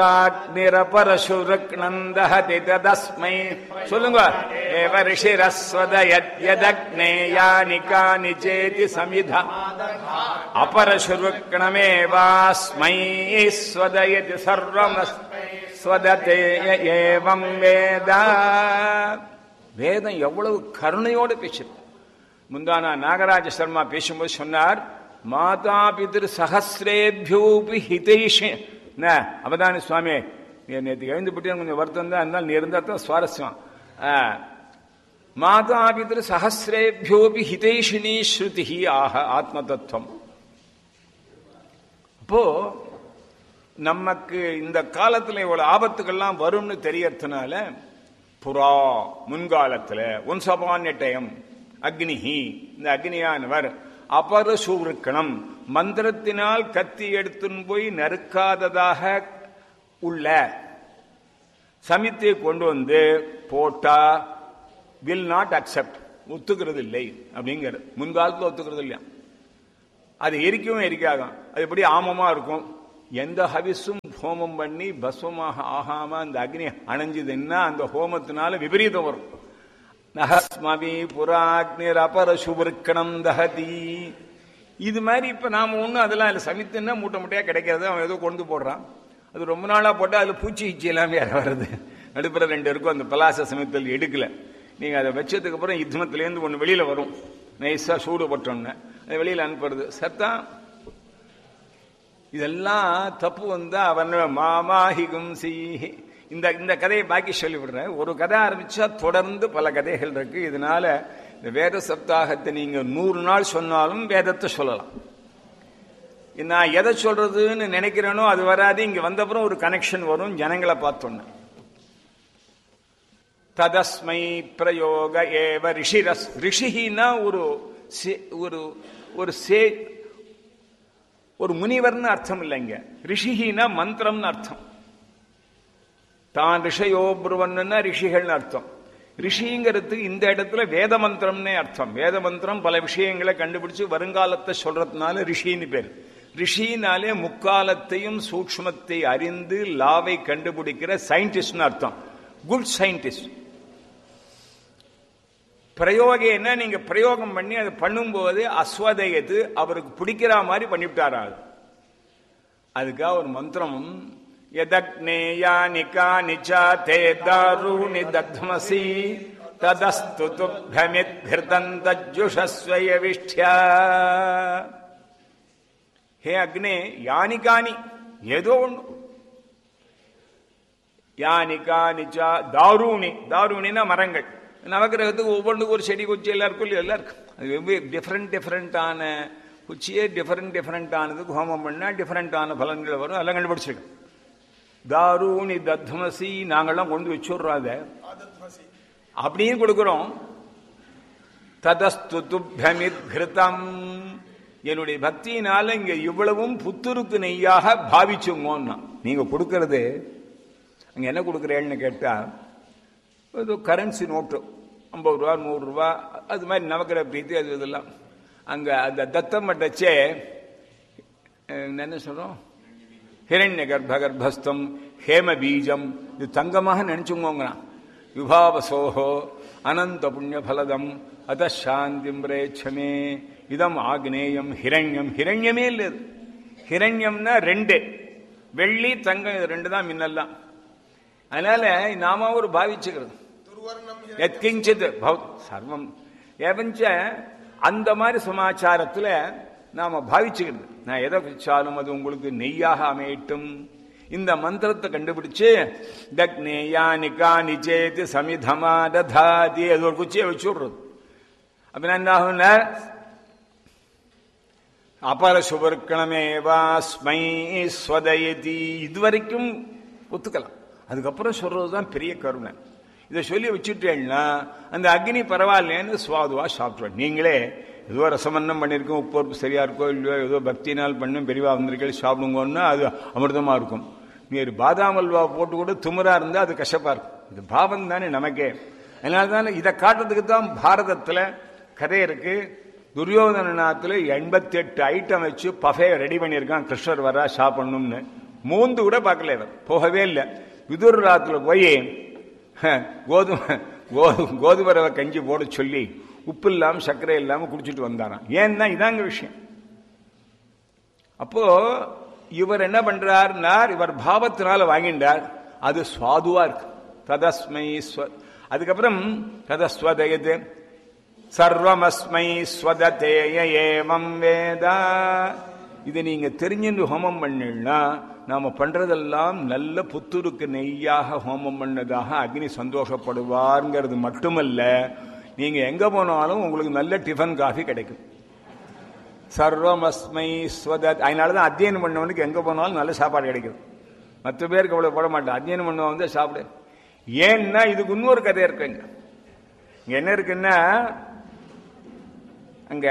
புராக்னிரபரசுரக்னந்தஹதி ததஸ்மை சொல்லுங்க ஏவ ரிஷிரஸ்வத யத்யதக்னேயானி கானி சேதி சமித அபரசுருக்ணமேவாஸ்மை ஸ்வதயதி சர்வம் ஸ்வததே ஏவம் வேத வேதம் எவ்வளவு கருணையோடு பேசுது முந்தானா நாகராஜ சர்மா பேசும்போது சொன்னார் மாதா பிதிரு சகசிரேபியோபி ஹிதைஷ அவதானி சுவாமி நேற்று எழுந்து போட்டு கொஞ்சம் வருத்தம் தான் இருந்தால் நீ இருந்தால் தான் சுவாரஸ்யம் மாதா பிதிரு சகசிரேபியோபி ஹிதைஷினி ஸ்ருதி ஆக ஆத்ம தத்துவம் அப்போ நமக்கு இந்த காலத்துல இவ்வளவு ஆபத்துகள்லாம் வரும்னு தெரியறதுனால புறா முன்காலத்துல ஒன்சபான் டைம் அக்னிஹி இந்த அக்னியானவர் அபரசூருக்கணம் மந்திரத்தினால் கத்தி எடுத்துன்னு போய் நறுக்காததாக உள்ள சமித்தை கொண்டு வந்து போட்டா வில் நாட் அக்செப்ட் ஒத்துக்கிறது இல்லை அப்படிங்கிறது முன்காலத்தில் ஒத்துக்கிறது இல்லையா அது எரிக்கவும் எரிக்காதான் அது எப்படி ஆமமா இருக்கும் எந்த ஹவிஸும் ஹோமம் பண்ணி பஸ்வமாக ஆகாம அந்த அக்னி அணைஞ்சதுன்னா அந்த ஹோமத்தினால விபரீதம் வரும் நகஸ்மவி புராக்னிர் அபர சுபர்க்கணம் தகதி இது மாதிரி இப்ப நாம ஒண்ணும் அதெல்லாம் இல்லை சமைத்துன்னா மூட்டை மூட்டையா கிடைக்கிறது அவன் ஏதோ கொண்டு போடுறான் அது ரொம்ப நாளா போட்டா அதுல பூச்சி ஈச்சி எல்லாம் வேற வருது நடுப்புற ரெண்டு இருக்கும் அந்த பலாச சமயத்தில் எடுக்கல நீங்க அதை வச்சதுக்கு அப்புறம் யுத்தமத்திலேருந்து ஒன்று வெளியில வரும் நைஸா சூடு போட்டோன்னு அது வெளியில அனுப்புறது சத்தா இதெல்லாம் தப்பு வந்தா அவன் மாமாஹிகும் சீஹி இந்த இந்த கதையை பாக்கி சொல்லிவிடுறேன் ஒரு கதை ஆரம்பிச்சா தொடர்ந்து பல கதைகள் இருக்கு இதனால இந்த வேத சப்தாகத்தை நீங்க நூறு நாள் சொன்னாலும் வேதத்தை சொல்லலாம் நான் எதை சொல்றதுன்னு நினைக்கிறேனோ அது வராது இங்க வந்தப்புறம் ஒரு கனெக்ஷன் வரும் ஜனங்களை பார்த்தோன்னு ததஸ்மை பிரயோக ஏவ ரிஷிரஸ் ரிஷிஹினா ஒரு சே- ஒரு ஒரு சே ஒரு முனிவர்னு அர்த்தம் இல்லைங்க ரிஷிஹினா மந்திரம்னு அர்த்தம் தான் ரிஷயோ புருவன்னா ரிஷிகள்னு அர்த்தம் ரிஷிங்கிறதுக்கு இந்த இடத்துல வேத மந்திரம்னே அர்த்தம் வேத மந்திரம் பல விஷயங்களை கண்டுபிடிச்சு வருங்காலத்தை சொல்றதுனால ரிஷின்னு பேர் ரிஷினாலே முக்காலத்தையும் சூக்ஷ்மத்தை அறிந்து லாவை கண்டுபிடிக்கிற சயின்டிஸ்ட்னு அர்த்தம் குட் சயின்டிஸ்ட் பிரயோகம்னா நீங்க பிரயோகம் பண்ணி அதை பண்ணும்போது அஸ்வதயத்து அவருக்கு பிடிக்கிற மாதிரி பண்ணிவிட்டாரா அது. அதுக்காக ஒரு மந்திரம் யதக்னேயானி கானிச்சா தே தாரூணி தத்மசி ததஸ்து துப்தமித் கிருதம் தஜ்ஜுஷஸ்வயவிஷ்ட்யா ஹே அக்னே யானி காணி ஏதோ ஒண்ணு யானி காணிச்சா தாரூணி தாரூணினா மரங்கள் நவகிரகத்துக்கு ஒவ்வொன்றுக்கும் ஒரு செடி குச்சி எல்லாம் இருக்கும் இல்லையா? எல்லாம் இருக்கு அது வெவ்வேறு டிஃப்ரெண்ட் டிஃப்ரெண்டான குச்சியே டிஃப்ரெண்ட் டிஃப்ரெண்டானதுக்கு ஹோமம் பண்ணா டிஃப்ரெண்டான பலன்கள் வரும் அதெல்லாம் கண்டுபிடிச்சிருக்கோம் தாரூணி தத்மசி நாங்கெல்லாம் கொண்டு வச்சுடுறோம் அதை அப்படியும் கொடுக்கிறோம் ததஸ்து துப்தமித் கிருதம் என்னுடைய பக்தியினால இங்க இவ்வளவும் புத்துருக்கு நெய்யாக பாவிச்சுங்கோன்னா நீங்க கொடுக்கறது அங்க என்ன கொடுக்குறேன்னு கேட்டா ஏதோ கரன்சி நோட்டு ஐம்பது ரூபா நூறு ரூபா அது மாதிரி நவக்கிற பிரீத்தி அது இதெல்லாம் அங்க அந்த தத்தம் மட்டச்சே என்ன சொல்றோம் ஹிரண்ய கர்ப்ப கர்ப்பஸ்தம் ஹேம பீஜம் இது தங்கமாக நினைச்சுங்கோங்கிறான் விபாவசோஹோ அனந்த புண்ணிய பலதம் அத சாந்திம் ரேச்சமே இதம் ஆக்னேயம் ஹிரண்யம் ஹிரண்யமே இல்லை இது. ஹிரண்யம்னா ரெண்டு வெள்ளி தங்கம் இது ரெண்டு தான் மின்னல்லாம் அதனால நாம ஒரு பாவிச்சுக்கிறது எத்கிஞ்சித் பௌ- சர்வம் ஏவஞ்ச அந்த மாதிரி சமாச்சாரத்துல நாம பாவிச்சுக்கிறது நான் எதை வச்சாலும் அது உங்களுக்கு நெய்யாக அமையட்டும் இந்த மந்திரத்தை கண்டுபிடிச்சு தக்னேயா நிகா நிச்சேது சமிதமா ததாதி அது ஒரு குச்சியை வச்சு விடுறது அப்ப என்ன ஆகும்னா அபர சுபர்க்கணமேவாஸ்மை ஸ்வதயதி இதுவரைக்கும் ஒத்துக்கலாம் அதுக்கப்புறம் சொல்றதுதான் பெரிய கருணை இதை சொல்லி வச்சுட்டேன்னா அந்த அக்னி பரவாயில்லைன்னு சுவாதுவா சாப்பிடுவேன் நீங்களே ஏதோ ரசமன்னம் பண்ணியிருக்கோம் உப்பு உப்பு சரியா இருக்கோ இல்லையோ ஏதோ பக்தினால் பண்ணும் பெரியவா வந்திருக்கேன் சாப்பிடுங்கன்னா அது அமிர்தமா இருக்கும் நீர் பாதாம் அல்வா போட்டு கூட துமரா இருந்தா அது கஷ்டப்பா இருக்கும் இது பாவம் தானே நமக்கே அதனால தானே இதை காட்டுறதுக்கு தான் பாரதத்துல கதை இருக்கு துரியோதனநாத்துல எண்பத்தி எட்டு ஐட்டம் வச்சு பஃபே ரெடி பண்ணியிருக்கான் கிருஷ்ணர் வரா சாப்பிடணும்னு மூந்து கூட பார்க்கல இவர் போகவே இல்லை விதுராத்துல போய் கோதுமை கோ- கோதுமை ரவை கஞ்சி போட சொல்லி உப்பு இல்லாம சர்க்கரை இல்லாம குடிச்சிட்டு வந்தாராம் ஏன்னா இதாங்க விஷயம் அப்போ இவர் என்ன பண்றாருனார் இவர் பாவத்தினால வாங்கிண்டார் அது சுவாதுவா இருக்கு ததஸ்மை ஸ்வ- அதுக்கப்புறம் ததஸ்வதயது சர்வமஸ்மை ஸ்வததேய ஏவம் வேதா இதை நீங்க தெரிஞ்சுட்டு ஹோமம் பண்ணினா நாம பண்றதெல்லாம் நல்ல புத்துருக்கு நெய்யாக ஹோமம் பண்ணதாக அக்னி சந்தோஷப்படுவார்ங்கிறது மட்டுமல்ல நீங்க எங்க போனாலும் உங்களுக்கு நல்ல டிஃபன் காஃபி கிடைக்கும் சர்வமஸ்மை ஸ்வத அதனாலதான் அத்தியனம் பண்ணவனுக்கு எங்க போனாலும் நல்ல சாப்பாடு கிடைக்கும் மற்ற பேருக்கு அவ்வளவு போட மாட்டேன் அத்தியனம் பண்ணவன் வந்து சாப்பிடு ஏன்னா இதுக்கு இன்னொரு கதை இருக்குங்க இங்க என்ன இருக்குன்னா அங்க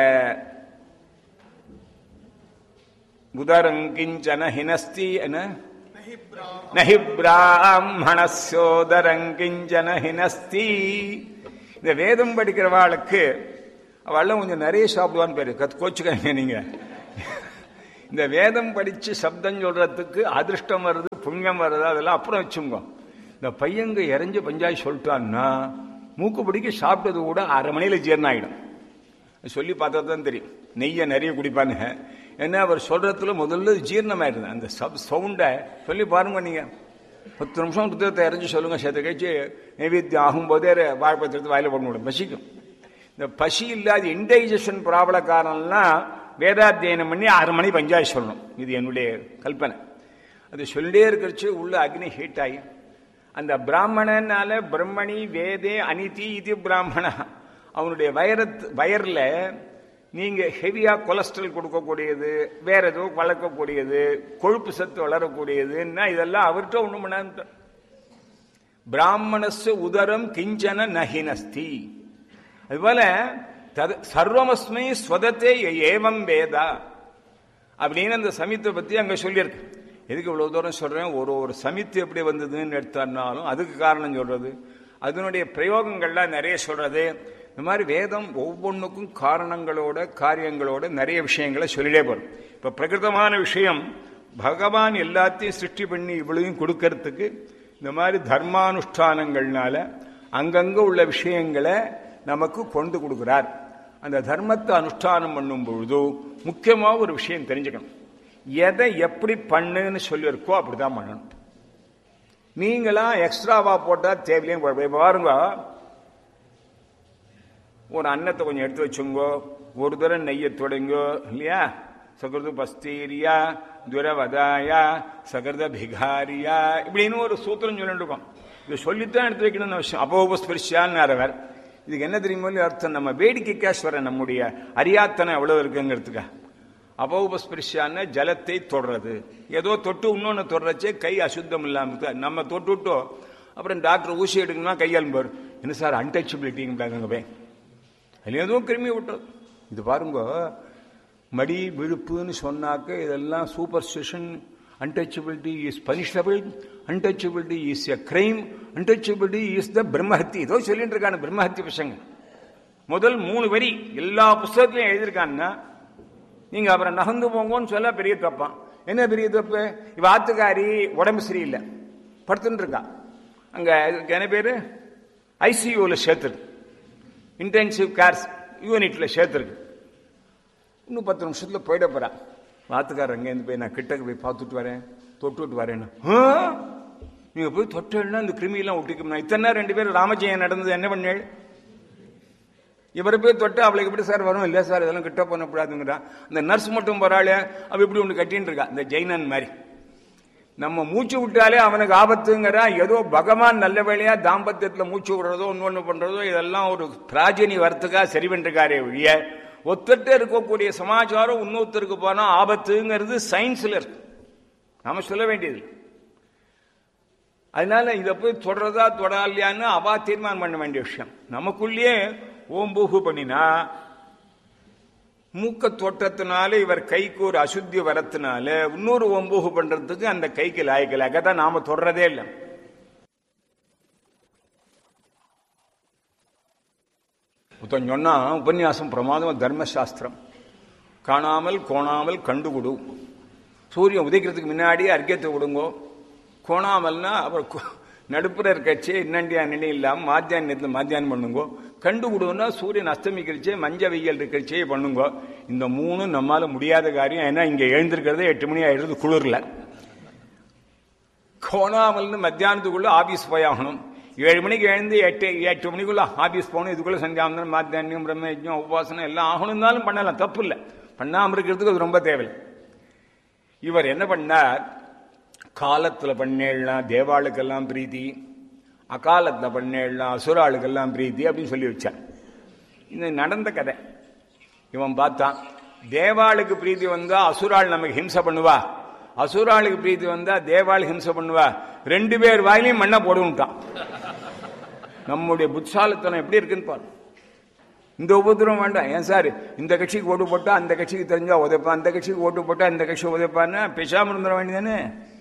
உதரங்கிஞ்சன ஹினஸ்தி என்ன நஹி பிராமணசோதரங்கிஞ்சன ஹினஸ்தி இந்த வேதம் படிக்கிறவாளுக்கு அவள்லாம் கொஞ்சம் நிறைய சாப்பிடுவான்னு பேரு கத் கோச்சுக்காங்க நீங்க இந்த வேதம் படிச்சு சப்தம் சொல்றதுக்கு அதிர்ஷ்டம் வருது புண்ணியம் வருது அதெல்லாம் அப்புறம் வச்சுங்க இந்த பையங்க இறஞ்சி பஞ்சாயத்து சொல்லிட்டான்னா மூக்கு பிடிக்க சாப்பிட்டது கூட அரை மணியில ஜீரணம் ஆகிடும் சொல்லி பார்த்தா தான் தெரியும் நெய்யை நிறைய குடிப்பானுங்க ஏன்னா அவர் சொல்றதுல முதல்ல ஜீரணமாயிருது அந்த சப் சவுண்டை சொல்லி பாருங்க நீங்க பத்து நிமிஷம் புத்தகத்தை இறஞ்சி சொல்லுங்க சேர்த்து கழிச்சு நைவேத்தியம் ஆகும்போதே வாழைப்பத்திரத்து வாயில போட முடியும் பசிக்கும் இந்த பசி இல்லாத இன்டைஜஷன் ப்ராப்ளக்காரன்லாம் வேதாத்தியனம் பண்ணி ஆறு மணி பஞ்சாயத்து சொல்லணும் இது என்னுடைய கல்பனை அது சொல்லிட்டே இருக்கிறச்சு உள்ள அக்னி ஹீட் ஆகி அந்த பிராமணனால பிரம்மணி வேதே அனிதி இது பிராமணா அவனுடைய வயரத் வயர்ல நீங்க ஹெவியா கொலஸ்ட்ரால் கொடுக்கக்கூடியது வேற ஏதோ வளர்க்கக்கூடியது கொழுப்பு சத்து வளரக்கூடியதுன்னா இதெல்லாம் அவர்கிட்ட ஒண்ணு பண்ண பிராமணஸ் உதரம் கிஞ்சன நஹினஸ்தி அதுபோல சர்வமஸ்மை ஸ்வதத்தே ஏவம் வேதா அப்படின்னு அந்த சமித்தை பத்தி அங்க சொல்லியிருக்கு எதுக்கு இவ்வளவு தூரம் சொல்றேன் ஒரு ஒரு சமித்து எப்படி வந்ததுன்னு எடுத்தாலும் அதுக்கு காரணம் சொல்றது அதனுடைய பிரயோகங்கள்லாம் நிறைய சொல்றது இந்த மாதிரி வேதம் ஒவ்வொன்றுக்கும் காரணங்களோட காரியங்களோட நிறைய விஷயங்களை சொல்லிட்டே போறோம் இப்ப பிரகிருதமான விஷயம் பகவான் எல்லாத்தையும் சிருஷ்டி பண்ணி இவ்வளவையும் கொடுக்கறதுக்கு இந்த மாதிரி தர்மானுஷ்டானங்கள்னால அங்கங்க உள்ள விஷயங்களை நமக்கு கொண்டு கொடுக்கிறார் அந்த தர்மத்தை அனுஷ்டானம் பண்ணும் பொழுது முக்கியமாக ஒரு விஷயம் தெரிஞ்சுக்கணும் எதை எப்படி பண்ணுன்னு சொல்லியிருக்கோ அப்படிதான் பண்ணணும் நீங்களா எக்ஸ்ட்ராவா போட்டா தேவையிலையும் இப்ப பாருங்க ஒரு அன்னத்தை கொஞ்சம் எடுத்து வச்சுங்கோ ஒரு தடவை நெய்யை தொடங்கோ இல்லையா சகிருத பஸ்தீரியா துரவதாயா சகிருத பிகாரியா இப்படின்னு ஒரு சூத்திரம் சொல்லிட்டு இருக்கோம் இது சொல்லித்தான் எடுத்து வைக்கணும்னு அவசியம் அபோபஸ்பரிசியான்னு அவர் இதுக்கு என்ன தெரியுமோ அர்த்தம் நம்ம வேடிக்கைக்கா சொல்ற நம்முடைய அரியாத்தனை எவ்வளவு இருக்குங்கிறதுக்கா அபௌபஸ்பிரிஷான ஜலத்தை தொடுறது ஏதோ தொட்டு இன்னொன்னு தொடுறச்சே கை அசுத்தம் இல்லாம நம்ம தொட்டுட்டோ அப்புறம் டாக்டர் ஊசி எடுக்கணும்னா கையாளும்பார் என்ன சார் அன்டச்சபிலிட்டிங்க போய் அதுல எதுவும் கிருமி விட்டது இது பாருங்க மடி விழுப்புன்னு சொன்னாக்க இதெல்லாம் superstition untouchability is punishable untouchability is a crime untouchability is the பிரம்மஹத்தி ஏதோ சொல்லிட்டு இருக்காங்க பிரம்மஹத்தி பசங்க முதல் மூணு வரி எல்லா புஸ்தகத்திலையும் எழுதியிருக்காங்கன்னா நீங்க அப்புறம் நகர்ந்து போங்கன்னு சொல்ல பெரிய தப்பான் என்ன பெரிய தப்பு இவ ஆத்துக்காரி உடம்பு சரியில்லை படுத்துட்டு இருக்கா அங்க என்ன பேரு ஐசியூல சேர்த்துருக்கு இன்டென்சிவ் கேர்ஸ் யூனிட்ல சேர்த்துருக்கு இன்னும் பத்து நிமிஷத்துல போயிட போறா வாத்துக்காரர் அங்கேருந்து போய் நான் கிட்டக்கு போய் பார்த்துட்டு வரேன் தொட்டுட்டு வரேன்னு நீங்க போய் தொட்டேன்னா இந்த கிருமியெல்லாம் ஒட்டிக்கும் இத்தனை நேரம் ரெண்டு பேரும் ராமஜெயம் நடந்தது என்ன பண்ணேள் இவரை போய் தொட்டு அவளுக்கு எப்படி சார் வரும் இல்லை சார் இதெல்லாம் கிட்ட பண்ணக்கூடாதுங்கிறா அந்த நர்ஸ் மட்டும் போறாளே அவ இப்படி ஒன்று கட்டின்னு இருக்கா இந்த ஜெயினன் மாதிரி நம்ம மூச்சு விட்டாலே அவனுக்கு ஆபத்துங்கிறா ஏதோ பகவான் நல்ல வேலையா தாம்பத்தியத்துல மூச்சு விடுறதோ ஒன்று பண்றதோ இதெல்லாம் ஒரு பிராஜினி வரத்துக்கா சரி பண்ணிருக்காரே ஒழிய ஒத்தட்ட இருக்கக்கூடிய சமாச்சாரம் இன்னொருத்தருக்கு போனா ஆபத்துங்கிறது சயின்ஸ்ல இருக்கு நாம சொல்ல வேண்டியது அதனால இதை போய் தொடரதா தொடரலையான்னு அவா தீர்மானம் பண்ண வேண்டிய விஷயம் நமக்குள்ளேயே ஓம்பூகு பண்ணினா மூக்க தோட்டத்தினால இவர் கைக்கு ஒரு அசுத்தி வரத்தினால இன்னொரு ஓம்பூகு பண்றதுக்கு அந்த கைக்கு லாய்க்கல தான் நாம தொடரதே இல்லை ஒருத்தன் சொன்னா உபன்யாசம் பிரமாதம் தர்மசாஸ்திரம் காணாமல் கோணாமல் கண்டுகுடு சூரியன் உதைக்கிறதுக்கு முன்னாடி அர்க்கியத்தை விடுங்கோ கோணாமல்னா அப்புறம் நடுப்புற இருக்கச்சே இன்னண்டியா நிலை இல்லாம மாத்தியானத்தில் மாத்தியானம் பண்ணுங்கோ கண்டு விடுவோம்னா சூரியன் அஸ்தமிக்கிறச்சே மஞ்ச வெயில் இருக்கிறச்சே பண்ணுங்கோ இந்த மூணு நம்மால முடியாத காரியம் ஏன்னா இங்க எழுந்திருக்கிறதே எட்டு மணி ஆயிடுறது குளிர்ல கோணாமல்னு மத்தியானத்துக்குள்ள ஆபீஸ் போய் ஆகணும் ஏழு மணிக்கு எழுந்து எட்டு எட்டு மணிக்குள்ள ஆபீஸ் போகணும் இதுக்குள்ள சந்தியாவந்தனம் மாத்தியானியம் பிரம்மயஜம் உபாசனம் எல்லாம் ஆகணும்னாலும் பண்ணலாம் தப்பு இல்லை பண்ணாம இருக்கிறதுக்கு அது ரொம்ப தேவையில்லை இவர் என்ன பண்ணார் காலத்துல பண்ணேடலாம் தேவாளுக்கெல்லாம் பிரீத்தி அகாலத்துல பண்ணேடலாம் அசுராளுக்கெல்லாம் பிரீத்தி அப்படின்னு சொல்லி வச்சார் இது நடந்த கதை இவன் பார்த்தான் தேவாளுக்கு பிரீத்தி வந்தா அசுராள் நமக்கு ஹிம்சை பண்ணுவா அசுராளுக்கு பிரீத்தி வந்தா தேவாள் ஹிம்சை பண்ணுவா ரெண்டு பேர் வாயிலையும் மண்ணை போடுவிட்டான் நம்முடைய புத்தாலத்தனம் எப்படி இருக்குன்னு பாரு இந்த உபதிரம் வேண்டாம் ஏன் சார் இந்த கட்சிக்கு ஓட்டு போட்டா அந்த கட்சிக்கு தெரிஞ்சா உதைப்பான் அந்த கட்சிக்கு ஓட்டு போட்டா இந்த கட்சி உதைப்பான்னா பேசாம இருந்துட வேண்டியதானே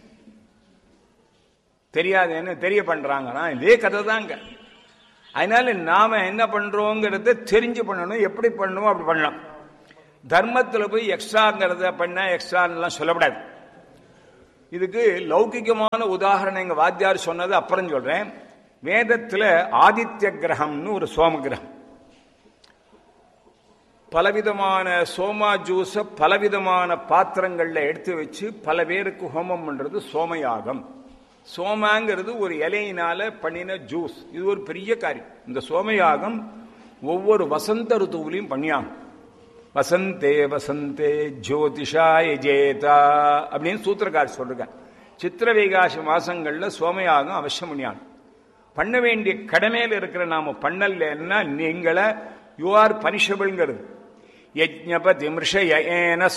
தெரியாதுன்னு தெரிய பண்றாங்கன்னா இதே கதை தாங்க அதனால நாம என்ன பண்றோங்கிறத தெரிஞ்சு பண்ணணும் எப்படி பண்ணணும் அப்படி பண்ணலாம் தர்மத்துல போய் எக்ஸ்ட்ராங்கிறத பண்ண எக்ஸ்ட்ரான்லாம் சொல்லப்படாது இதுக்கு லௌகிகமான உதாரணம் எங்க வாத்தியார் சொன்னது அப்புறம் சொல்றேன் வேதத்துல ஆதித்ய கிரகம்னு ஒரு சோம கிரகம் பலவிதமான சோமா ஜூஸ பலவிதமான பாத்திரங்கள்ல எடுத்து வச்சு பல பேருக்கு ஹோமம் பண்றது சோமயாகம் சோமாங்கிறது ஒரு இலையினால பண்ணின ஜூஸ் இது ஒரு பெரிய காரியம் இந்த சோமயாகம் ஒவ்வொரு வசந்த ருத்துவிலையும் பண்ணியாகும் வசந்தே வசந்தே ஜோதிஷாய ஜேதா அப்படின்னு சூத்திரக்கார் சொல்றார் சித்திர வைகாசி மாசங்கள்ல சோமயாகம் அவசியம் பண்ணியாகும் பண்ண வேண்டிய கடமையில் இருக்கிற நாம பண்ணலன்னா நீங்கள யூ ஆர் பனிஷபிள்ங்கிறது யஜ்ஞபதி மிருஷய ஏன